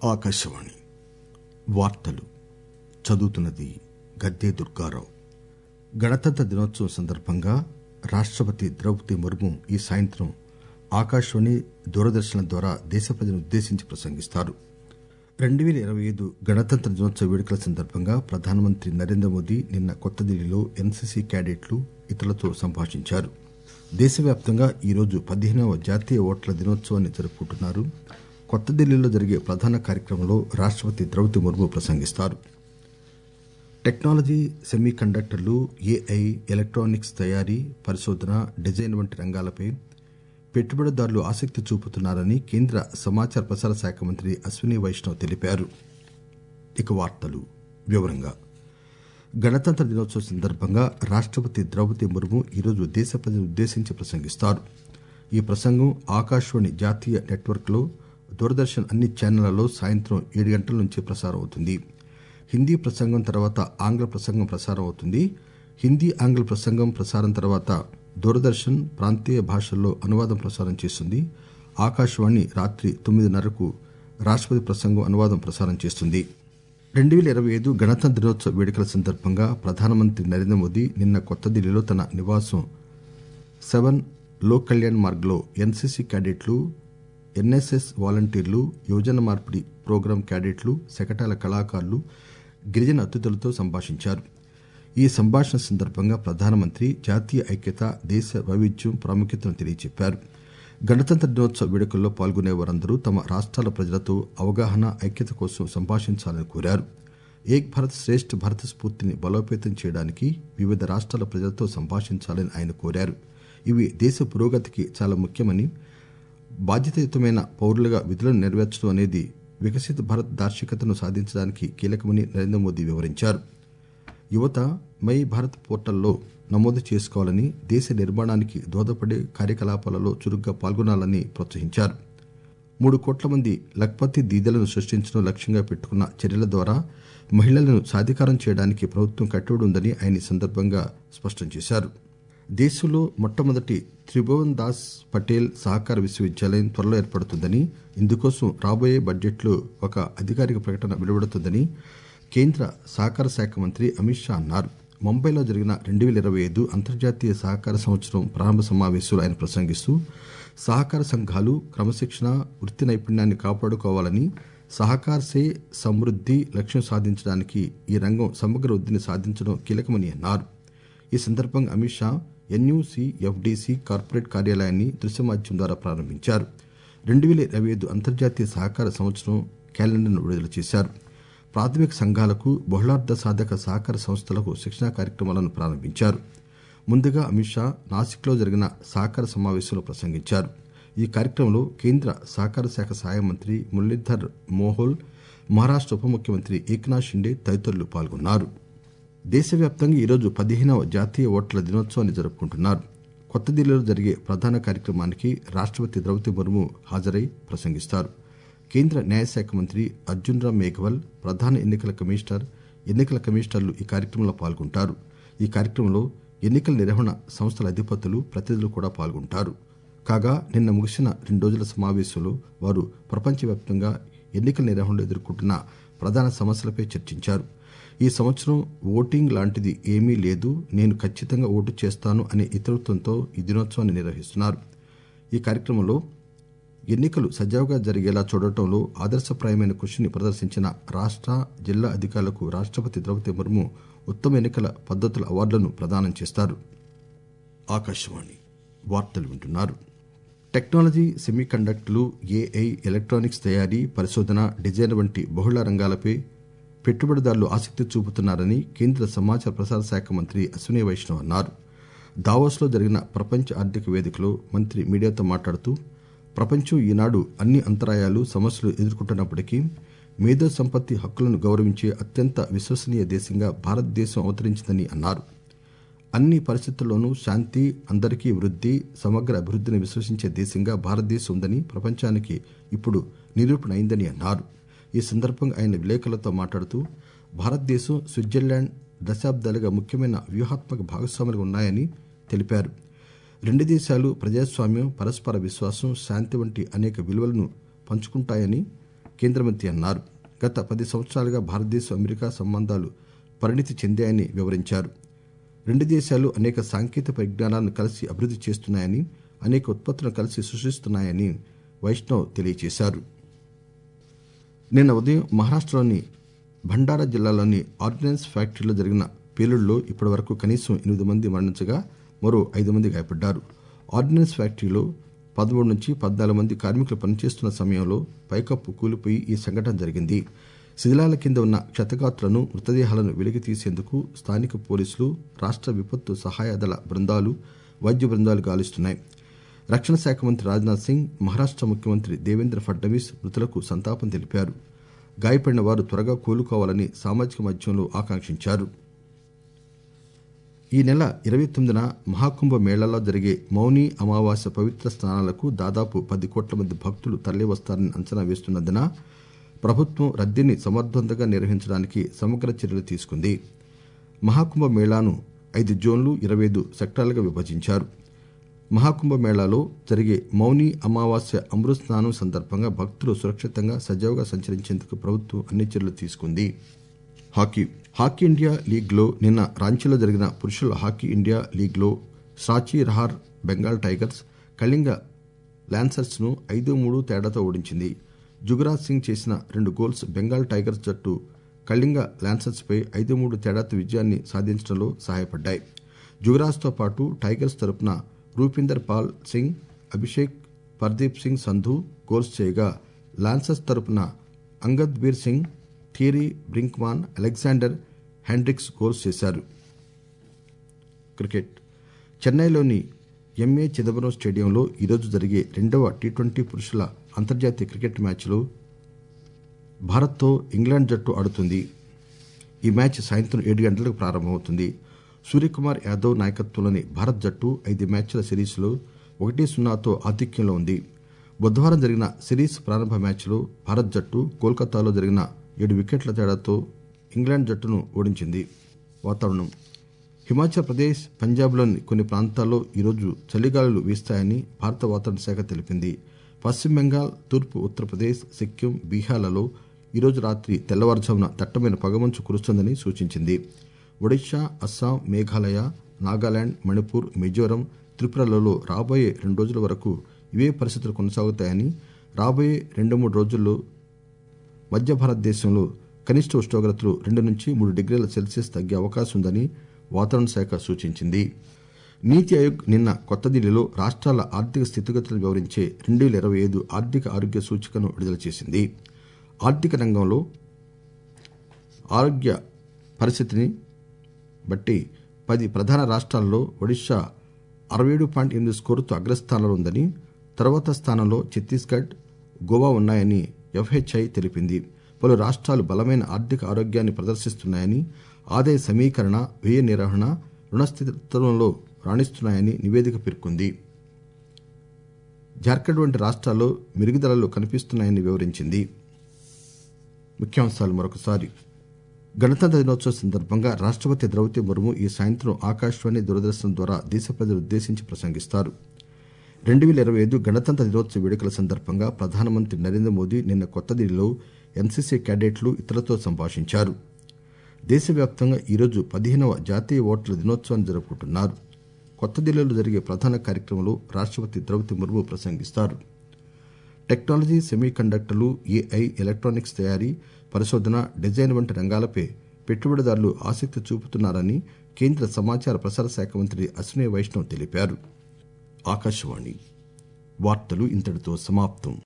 ఆకాశవాణి వార్తలు చదువుతున్నది గద్దే దుర్గారావు గణతంత్ర దినోత్సవం సందర్భంగా రాష్టపతి ద్రౌపది ముర్ము ఈ సాయంత్రం ఆకాశవాణి దూరదర్శన్ల ద్వారా దేశ ప్రజలను ఉద్దేశించి ప్రసంగిస్తారు రెండు పేల ఇరవై ఐదు గణతంత్ర దినోత్సవ వేడుకల సందర్భంగా ప్రధానమంత్రి నరేంద్ర మోదీ నిన్న కొత్త ఢిల్లీలో ఎన్సీసీ క్యాడెట్లు ఇతరులతో సంభాషించారు దేశవ్యాప్తంగా ఈరోజు పదిహేనవ జాతీయ ఓటర్ల దినోత్సవాన్ని జరుపుకుంటున్నారు కొత్త ఢిల్లీలో జరిగే ప్రధాన కార్యక్రమంలో రాష్టపతి ద్రౌపది ముర్ము ప్రసంగిస్తారు టెక్నాలజీ సెమీ కండక్టర్లు ఏఐ ఎలక్టానిక్స్ తయారీ పరిశోధన డిజైన్ వంటి రంగాలపై పెట్టుబడిదారులు ఆసక్తి చూపుతున్నారని కేంద్ర సమాచార ప్రసార శాఖ మంత్రి అశ్విని వైష్ణవ్ తెలిపారు ఇక వార్తలు వివరంగా గణతంత్ర దినోత్సవం సందర్భంగా రాష్టపతి ద్రౌపది ముర్ము ఈరోజు దేశ ప్రజలను ఉద్దేశించి ప్రసంగిస్తారు ఈ ప్రసంగం ఆకాశవాణి జాతీయ నెట్వర్క్ లో దూరదర్శన్ అన్ని ఛానళ్లలో సాయంత్రం ఏడు గంటల నుంచి ప్రసారం అవుతుంది హిందీ ప్రసంగం తర్వాత ఆంగ్ల ప్రసంగం ప్రసారం అవుతుంది హిందీ ఆంగ్ల ప్రసంగం ప్రసారం తర్వాత దూరదర్శన్ ప్రాంతీయ భాషల్లో అనువాదం ప్రసారం చేస్తుంది ఆకాశవాణి రాత్రి తొమ్మిదిన్నరకు రాష్టపతి ప్రసంగం అనువాదం ప్రసారం చేస్తుంది రెండు పేల ఇరవై ఐదు గణతంత్ర దినోత్సవ వేడుకల సందర్భంగా ప్రధానమంత్రి నరేంద్ర మోదీ నిన్న కొత్త ఢిల్లీలో తన నివాసం సెవెన్ లోక్ కళ్యాణ్ మార్గ్ లో ఎన్సీసీ క్యాడెట్లు ఎన్ఎస్ఎస్ వాలంటీర్లు యువజన మార్పిడి ప్రోగ్రాం క్యాడెట్లు శకటాల కళాకారులు గిరిజన అతిథులతో సంభాషించారు ఈ సంభాషణ సందర్భంగా ప్రధానమంత్రి జాతీయ ఐక్యత దేశ వైవిధ్యం ప్రాముఖ్యతను తెలియచెప్పారు గణతంత్ర దినోత్సవ వేడుకల్లో పాల్గొనే వారందరూ తమ రాష్టాల ప్రజలతో అవగాహన ఐక్యత కోసం సంభాషించాలని కోరారు ఏక్ భారత్ శ్రేష్ఠ భారత్ స్ఫూర్తిని బలోపేతం చేయడానికి వివిధ రాష్టాల ప్రజలతో సంభాషించాలని ఆయన కోరారు ఇవి దేశ పురోగతికి చాలా ముఖ్యమని బాధ్యతాయుతమైన పౌరులుగా విధులను నెరవేర్చడం అనేది వికసిత భారత్ దార్శికతను సాధించడానికి కీలకమని నరేంద్ర మోదీ వివరించారు యువత మై భారత్ పోర్టల్లో నమోదు చేసుకోవాలని దేశ నిర్మాణానికి దోహదపడే కార్యకలాపాలలో చురుగ్గా పాల్గొనాలని ప్రోత్సహించారు మూడు కోట్ల మంది లఖ్పతి దీదీలను సృష్టించడం లక్ష్యంగా పెట్టుకున్న చర్యల ద్వారా మహిళలను సాధికారం చేయడానికి ప్రభుత్వం కట్టుబడి ఉందని ఆయన ఈ సందర్భంగా స్పష్టం చేశారు దేశంలో మొట్టమొదటి త్రిభువన్ దాస్ పటేల్ సహకార విశ్వవిద్యాలయం త్వరలో ఏర్పడుతుందని ఇందుకోసం రాబోయే బడ్జెట్లో ఒక అధికారిక ప్రకటన వెలువడుతుందని కేంద్ర సహకార శాఖ మంత్రి అమిత్ షా అన్నారు ముంబైలో జరిగిన రెండు పేల ఇరవై ఐదు అంతర్జాతీయ సహకార సంవత్సరం ప్రారంభ సమావేశంలో ఆయన ప్రసంగిస్తూ సహకార సంఘాలు క్రమశిక్షణ వృత్తి నైపుణ్యాన్ని కాపాడుకోవాలని సహకార్ సే సమృద్ది లక్ష్యం సాధించడానికి ఈ రంగం సమగ్ర వృద్ధిని సాధించడం కీలకమని అన్నారు ఈ సందర్భంగా అమిత్ షా ఎన్యూసీ ఎఫ్డీసీ కార్పొరేట్ కార్యాలయాన్ని దృశ్య మాధ్యమం ద్వారా ప్రారంభించారు రెండు పేల ఇరవై ఐదు అంతర్జాతీయ సహకార సంవత్సరం క్యాలెండర్ను విడుదల చేశారు ప్రాథమిక సంఘాలకు బహుళార్థ సాధక సహకార సంస్థలకు శిక్షణా కార్యక్రమాలను ప్రారంభించారు ముందుగా అమిత్ షా నాసిక్ లో జరిగిన సహకార సమావేశంలో ప్రసంగించారు ఈ కార్యక్రమంలో కేంద్ర సహకార శాఖ సహాయ మంత్రి మురళీధర్ మోహోల్ మహారాష్ట ఉప ముఖ్యమంత్రి ఏక్నాథ్ షిండే తదితరులు పాల్గొన్నారు దేశవ్యాప్తంగా ఈరోజు పదిహేనవ జాతీయ ఓటర్ల దినోత్సవాన్ని జరుపుకుంటున్నారు కొత్త ఢిల్లీలో జరిగే ప్రధాన కార్యక్రమానికి రాష్టపతి ద్రౌపది ముర్ము హాజరై ప్రసంగిస్తారు కేంద్ర న్యాయశాఖ మంత్రి అర్జున్ రామ్ మేఘవల్ ప్రధాన ఎన్నికల కమిషనర్ ఎన్నికల కమిషనర్లు ఈ కార్యక్రమంలో పాల్గొంటారు ఈ కార్యక్రమంలో ఎన్నికల నిర్వహణ సంస్థల అధిపతులు ప్రతినిధులు కూడా పాల్గొంటారు కాగా నిన్న ముగిసిన రెండు రోజుల సమావేశంలో వారు ప్రపంచవ్యాప్తంగా ఎన్నికల నిర్వహణలో ఎదుర్కొంటున్న ప్రధాన సమస్యలపై చర్చించారు ఈ సంవత్సరం ఓటింగ్ లాంటిది ఏమీ లేదు నేను ఖచ్చితంగా ఓటు చేస్తాను అనే ఇతరత్వంతో ఈ దినోత్సవాన్ని నిర్వహిస్తున్నారు ఈ కార్యక్రమంలో ఎన్నికలు సజావుగా జరిగేలా చూడటంలో ఆదర్శప్రాయమైన కృషిని ప్రదర్శించిన రాష్ట జిల్లా అధికారులకు రాష్టపతి ద్రౌపది ముర్ము ఉత్తమ ఎన్నికల పద్దతుల అవార్డులను ప్రదానం చేస్తారు ఆకాశవాణి వార్తలు వింటున్నారు టెక్నాలజీ సెమీ కండక్టర్లు ఏఐ ఎలక్టానిక్స్ తయారీ పరిశోధన డిజైన్ వంటి బహుళ రంగాలపై పెట్టుబడిదారులు ఆసక్తి చూపుతున్నారని కేంద్ర సమాచార ప్రసార శాఖ మంత్రి అశ్విని వైష్ణవ్ అన్నారు దావోస్ లో జరిగిన ప్రపంచ ఆర్థిక వేదికలో మంత్రి మీడియాతో మాట్లాడుతూ ప్రపంచం ఈనాడు అన్ని అంతరాయాలు సమస్యలు ఎదుర్కొంటున్నప్పటికీ మేధో సంపత్తి హక్కులను గౌరవించే అత్యంత విశ్వసనీయ దేశంగా భారతదేశం అవతరించిందని అన్నారు అన్ని పరిస్థితుల్లోనూ శాంతి అందరికీ వృద్ది సమగ్ర అభివృద్దిని విశ్వసించే దేశంగా భారతదేశం ఉందని ప్రపంచానికి ఇప్పుడు నిరూపణ అయిందని అన్నారు ఈ సందర్భంగా ఆయన విలేకరులతో మాట్లాడుతూ భారతదేశం స్విట్జర్లాండ్ దశాబ్దాలుగా ముఖ్యమైన వ్యూహాత్మక భాగస్వాములుగా ఉన్నాయని తెలిపారు రెండు దేశాలు ప్రజాస్వామ్యం పరస్పర విశ్వాసం శాంతి వంటి అనేక విలువలను పంచుకుంటాయని కేంద్ర మంత్రి అన్నారు గత పది సంవత్సరాలుగా భారతదేశం అమెరికా సంబంధాలు పరిణితి చెందాయని వివరించారు రెండు దేశాలు అనేక సాంకేతిక పరిజ్ఞానాలను కలిసి అభివృద్ది చేస్తున్నాయని అనేక ఉత్పత్తులను కలిసి సృష్టిస్తున్నాయని వైష్ణవ్ తెలియజేశారు నిన్న ఉదయం మహారాష్టలోని భండారా జిల్లాలోని ఆర్డినెన్స్ ఫ్యాక్టరీలో జరిగిన పేలుడులో ఇప్పటి వరకు కనీసం ఎనిమిది మంది మరణించగా మరో ఐదు మంది గాయపడ్డారు ఆర్డినెన్స్ ఫ్యాక్టరీలో పదమూడు నుంచి పద్నాలుగు మంది కార్మికులు పనిచేస్తున్న సమయంలో పైకప్పు కూలిపోయి ఈ సంఘటన జరిగింది శిథిలాల కింద ఉన్న క్షతగాత్రులను మృతదేహాలను వెలికి తీసేందుకు స్థానిక పోలీసులు రాష్ట విపత్తు సహాయ దళ బృందాలు వైద్య బృందాలు గాలిస్తున్నాయి రక్షణ శాఖ మంత్రి రాజ్నాథ్ సింగ్ మహారాష్ట ముఖ్యమంత్రి దేవేంద్ర ఫడ్నవీస్ మృతులకు సంతాపం తెలిపారు గాయపడిన వారు త్వరగా కోలుకోవాలని సామాజిక మాధ్యమంలో ఆకాంక్షించారు ఈ నెల ఇరవై తొమ్మిదిన మహాకుంభ మేళాలో జరిగే మౌని అమావాస్య పవిత్ర స్నానాలకు దాదాపు పది కోట్ల మంది భక్తులు తరలివస్తారని అంచనా వేస్తున్నందున ప్రభుత్వం రద్దీని సమర్థవంతంగా నిర్వహించడానికి సమగ్ర చర్యలు తీసుకుంది మహాకుంభ మేళాను ఐదు జోన్లు ఇరవై ఐదు సెక్టార్లుగా విభజించారు మహాకుంభ మేళాలో జరిగే మౌని అమావాస్య అమృత స్నానం సందర్భంగా భక్తులు సురక్షితంగా సజావుగా సంచరించేందుకు ప్రభుత్వం అన్ని చర్యలు తీసుకుంది హాకీ హాకీ ఇండియా లీగ్ లో నిన్న రాంచీలో జరిగిన పురుషుల హాకీ ఇండియా లీగ్ లో సాచి రహార్ బెంగాల్ టైగర్స్ కళింగ లాన్సర్స్ ను ఐదు మూడు తేడాతో ఓడించింది జుగరాజ్ సింగ్ చేసిన రెండు గోల్స్ బెంగాల్ టైగర్స్ జట్టు కళింగ లాన్సర్స్ పై ఐదు మూడు తేడాతో విజయాన్ని సాధించడంలో సహాయపడ్డాయి జుగరాజ్ తో పాటు టైగర్స్ తరపున రూపిందర్ పాల్ సింగ్ అభిషేక్ పర్దీప్ సింగ్ సంధు గోల్స్ చేయగా లాన్సర్స్ తరపున అంగద్ beer Singh theory బ్రింక్మాన్ Alexander Hendricks goals చేశారు క్రికెట్ చెన్నైలోని ఎంఏ చిదంబరం స్టేడియంలో ఈరోజు జరిగే రెండవ టీ ట్వంటీ పురుషుల అంతర్జాతీయ క్రికెట్ మ్యాచ్లో భారత్తో ఇంగ్లాండ్ జట్టు ఆడుతుంది ఈ మ్యాచ్ సాయంత్రం ఏడు గంటలకు ప్రారంభమవుతుంది సూర్యకుమార్ యాదవ్ నాయకత్వంలోని భారత్ జట్టు ఐదు మ్యాచ్ల సిరీస్లో ఒకటి సున్నాతో ఆధిక్యంలో ఉంది బుధవారం జరిగిన సిరీస్ ప్రారంభ మ్యాచ్లో భారత్ జట్టు కోల్కతాలో జరిగిన ఏడు వికెట్ల తేడాతో ఇంగ్లాండ్ జట్టును ఓడించింది వాతావరణం హిమాచల్ ప్రదేశ్ పంజాబ్లోని కొన్ని ప్రాంతాల్లో ఈరోజు చలిగాలులు వీస్తాయని భారత వాతావరణ శాఖ తెలిపింది పశ్చిమ బెంగాల్ తూర్పు ఉత్తరప్రదేశ్ సిక్కిం బీహార్లలో ఈరోజు రాత్రి తెల్లవారుజామున దట్టమైన పొగమంచు కురుస్తుందని సూచించింది ఒడిశా అస్సాం మేఘాలయ నాగాలాండ్ మణిపూర్ మిజోరం త్రిపురలలో రాబోయే రెండు రోజుల వరకు ఇవే పరిస్థితులు కొనసాగుతాయని రాబోయే రెండు మూడు రోజుల్లో మధ్య భారతదేశంలో కనిష్ట ఉష్ణోగ్రతలు రెండు నుంచి మూడు డిగ్రీల సెల్సియస్ తగ్గే అవకాశం ఉందని వాతావరణ శాఖ సూచించింది నీతి ఆయోగ్ నిన్న కొత్త ఢిల్లీలో రాష్ట్రాల ఆర్థిక స్థితిగతులను వివరించే రెండు వేల ఇరవై ఐదు ఆర్థిక ఆరోగ్య సూచికను విడుదల చేసింది ఆర్థిక రంగంలో ఆరోగ్య పరిస్థితిని బట్టి పది ప్రధాన రాష్ట్రాల్లో ఒడిశా అరవై ఏడు పాయింట్ ఎనిమిది స్కోరుతో అగ్రస్థానంలో ఉందని తర్వాత స్థానంలో ఛత్తీస్గఢ్ గోవా ఉన్నాయని ఎఫ్హెచ్ఐ తెలిపింది పలు రాష్ట్రాలు బలమైన ఆర్థిక ఆరోగ్యాన్ని ప్రదర్శిస్తున్నాయని ఆదాయ సమీకరణ వ్యయ నిర్వహణ రుణస్థితిత్వంలో రాణిస్తున్నాయని నివేదిక పేర్కొంది జార్ఖండ్ వంటి రాష్ట్రాల్లో మెరుగుదలలు కనిపిస్తున్నాయని వివరించింది ముఖ్యాంశాలు మరొకసారి గణతంత్ర దినోత్సవం సందర్భంగా రాష్టపతి ద్రౌపది ముర్ము ఈ సాయంత్రం ఆకాశవాణి దూరదర్శన్ ద్వారా దేశ ప్రజలు ఉద్దేశించి ప్రసంగిస్తారు రెండు వేల ఇరవై ఐదు గణతంత్ర దినోత్సవ వేడుకల సందర్భంగా ప్రధానమంత్రి నరేంద్ర మోదీ నిన్న కొత్త ఢిల్లీలో ఎన్సీసీ క్యాడెట్లు ఇతరులతో సంభాషించారు దేశవ్యాప్తంగా ఈరోజు పదిహేనవ జాతీయ ఓటర్ల దినోత్సవాన్ని జరుపుకుంటున్నారు కొత్త ఢిల్లీలో జరిగే ప్రధాన కార్యక్రమంలో రాష్టపతి ద్రౌపది ముర్ము ప్రసంగిస్తారు టెక్నాలజీ సెమీ కండక్టర్లు ఏఐ ఎలక్ట్రానిక్స్ తయారీ పరిశోధన డిజైన్ వంటి రంగాలపై పెట్టుబడిదారులు ఆసక్తి చూపుతున్నారని కేంద్ర సమాచార ప్రసార శాఖ మంత్రి అశ్విని వైష్ణవ్ తెలిపారు ఆకాశవాణి వార్తలు ఇంతటితో సమాప్తం